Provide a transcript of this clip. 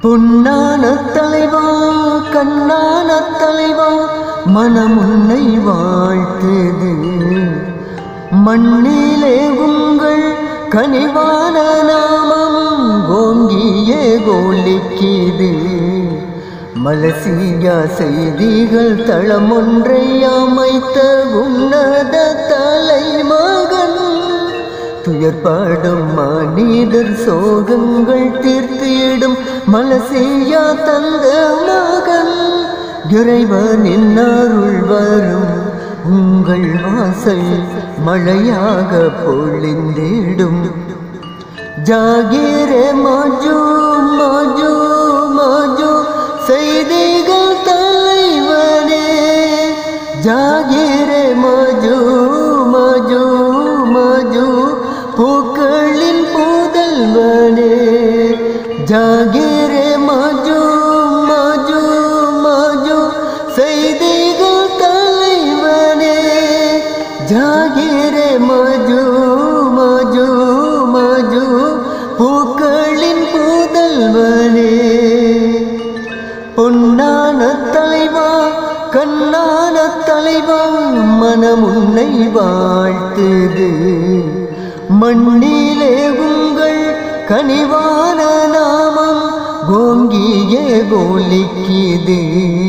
பொன்னான தலைவா கண்ணான தலைவா மனம் உன்னை வாழ்த்துது மண்ணிலே உங்கள் கனிவான நாமம் ஓங்கியே கோலிக்குது மலசியா செய்திகள் தளம் ஒன்றை அமைத்த உன்னத தலைமகன் துயர்பாடும் மனிதர் சோகங்கள் தீர்த்திடும் மலசேயா தந்த மகன் இறைவனின் அருள் வரும் உங்கள் வாசல் மழையாக பொழிந்திடும் ஜாகிரே மாஜு மாஜு மாஜு செய்திகள் தலைவனே ஜாகிரே மாஜு மாஜு மாஜு பூக்களின் புதல்வனே ஜாகிரே மாஜு மாஜு மாஜு செய்திகள் தலைவனே ஜாகிரே மாஜு மாஜு மாஜு பூக்களின் புதல்வனே பொன்னான தலைவா கண்ணான தலைவா மனம் உன்னை வாழ்த்துது மண்ணிலே உங்கள் கனிவான நாமம் கோங்கியே கோலிக்குது